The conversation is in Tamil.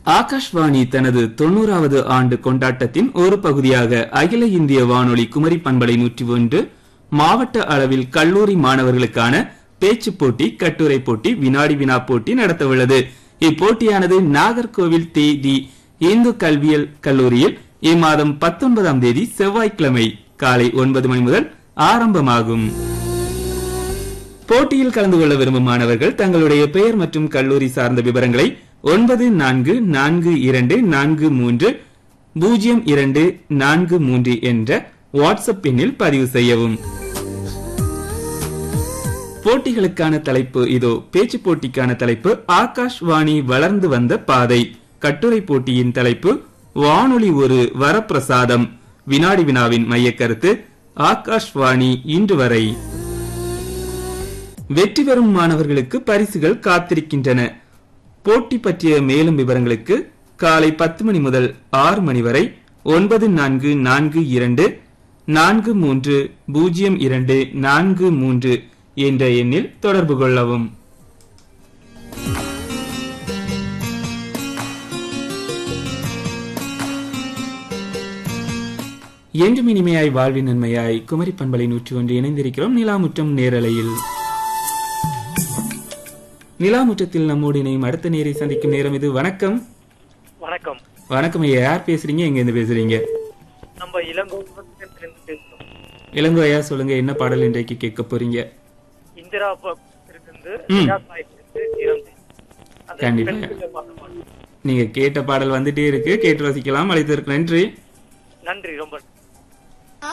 ஆகாஷ்வாணி தனது தொண்ணூறாவது ஆண்டு கொண்டாட்டத்தின் ஒரு பகுதியாக அகில இந்திய வானொலி குமரி பண்பலை நூற்றி ஒன்று மாவட்ட அளவில் கல்லூரி மாணவர்களுக்கான பேச்சு போட்டி கட்டுரை போட்டி வினாடி வினா போட்டி நடத்தவுள்ளது இப்போட்டியானது நாகர்கோவில் தி தி இந்து கல்வியல் கல்லூரியில் இம்மாதம் பத்தொன்பதாம் தேதி செவ்வாய்க்கிழமை காலை ஒன்பது மணி முதல் ஆரம்பமாகும் போட்டியில் கலந்து கொள்ள விரும்பும் மாணவர்கள் தங்களுடைய பெயர் மற்றும் கல்லூரி சார்ந்த விவரங்களை ஒன்பது நான்கு நான்கு இரண்டு நான்கு மூன்று பூஜ்ஜியம் இரண்டு நான்கு மூன்று என்ற வாட்ஸ்அப் எண்ணில் பதிவு செய்யவும் போட்டிகளுக்கான தலைப்பு இதோ பேச்சு போட்டிக்கான தலைப்பு ஆகாஷ்வாணி வளர்ந்து வந்த பாதை கட்டுரை போட்டியின் தலைப்பு வானொலி ஒரு வரப்பிரசாதம் வினாடி வினாவின் மையக்கருத்து ஆகாஷ்வாணி இன்று வரை வெற்றி பெறும் மாணவர்களுக்கு பரிசுகள் காத்திருக்கின்றன போட்டி பற்றிய மேலும் விவரங்களுக்கு காலை பத்து மணி முதல் ஆறு மணி வரை ஒன்பது நான்கு நான்கு இரண்டு நான்கு மூன்று பூஜ்ஜியம் இரண்டு நான்கு மூன்று என்ற எண்ணில் தொடர்பு கொள்ளவும் என்றும் இனிமையாய் வாழ்வின் நன்மையாய் குமரி பண்பலை நூற்றி ஒன்று இணைந்திருக்கிறோம் நிலாமுற்றம் நேரலையில் நிலாமுற்றத்தில் நம்மோடு இணையும் அடுத்த நேரை சந்திக்கும் நேரம் இது வணக்கம் வணக்கம் வணக்கம் ஐயா யார் பேசுறீங்க எங்க இருந்து பேசுறீங்க நம்ம இளங்கோவத்திலிருந்து பேசுறோம் இளங்கோ ஐயா சொல்லுங்க என்ன பாடல் இன்றைக்கு கேட்க போறீங்க இந்திரா இருந்து ம். இறந்து அந்த கண்டிப்பா. பெண்களை பார்த்த பாட்டு. நீங்க கேட்ட பாடல் வந்துட்டே இருக்கு கேட்டு ரசிக்கலாம் அழைத்ததற்கு நன்றி நன்றி ரொம்ப